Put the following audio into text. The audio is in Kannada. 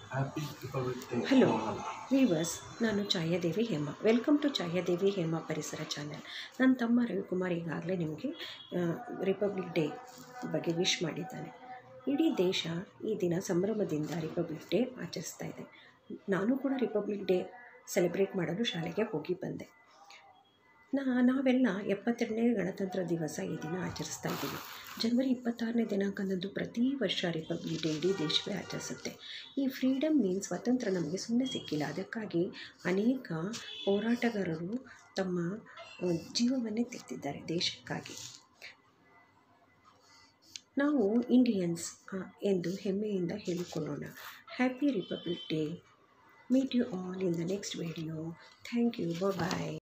happy Republic Day hello viewers ನಾನು ಛಾಯಾದೇವಿ ಹೇಮ ವೆಲ್ಕಮ್ ಟು ಛಾಯಾದೇವಿ ಹೇಮ ಪರಿಸರ ಚಾನೆಲ್ ನನ್ನ ತಮ್ಮ ರವಿಕುಮಾರ್ ಈಗಾಗಲೇ ನಿಮಗೆ ರಿಪಬ್ಲಿಕ್ ಡೇ ಬಗ್ಗೆ ವಿಶ್ ಮಾಡಿದ್ದಾನೆ ಇಡೀ ದೇಶ ಈ ದಿನ ಸಂಭ್ರಮದಿಂದ ರಿಪಬ್ಲಿಕ್ ಡೇ ಆಚರಿಸ್ತಾ ಇದೆ ನಾನು ಕೂಡ ರಿಪಬ್ಲಿಕ್ ಡೇ ಸೆಲೆಬ್ರೇಟ್ ಮಾಡಲು ಶಾಲೆಗೆ ಹೋಗಿ ಬಂದೆ ನಾ ನಾವೆಲ್ಲ ಎಪ್ಪತ್ತೆರಡನೇ ಗಣತಂತ್ರ ದಿವಸ ಈ ದಿನ ಆಚರಿಸ್ತಾ ಇದ್ದೀವಿ ಜನವರಿ ಇಪ್ಪತ್ತಾರನೇ ದಿನಾಂಕದಂದು ಪ್ರತಿ ವರ್ಷ ರಿಪಬ್ಲಿಕ್ ಡೇ ಇಡೀ ದೇಶವೇ ಆಚರಿಸುತ್ತೆ ಈ ಫ್ರೀಡಮ್ ಮೀನ್ಸ್ ಸ್ವಾತಂತ್ರ್ಯ ನಮಗೆ ಸುಮ್ಮನೆ ಸಿಕ್ಕಿಲ್ಲ ಅದಕ್ಕಾಗಿ ಅನೇಕ ಹೋರಾಟಗಾರರು ತಮ್ಮ ಆ, ಜೀವವನ್ನೇ ತೆಗೆದಿದ್ದಾರೆ ದೇಶಕ್ಕಾಗಿ ನಾವು ಇಂಡಿಯನ್ಸ್ ಆ, ಎಂದು ಹೆಮ್ಮೆಯಿಂದ ಹೇಳಿಕೊಳ್ಳೋಣ happy Republic Day meet you all in the next video thank you bye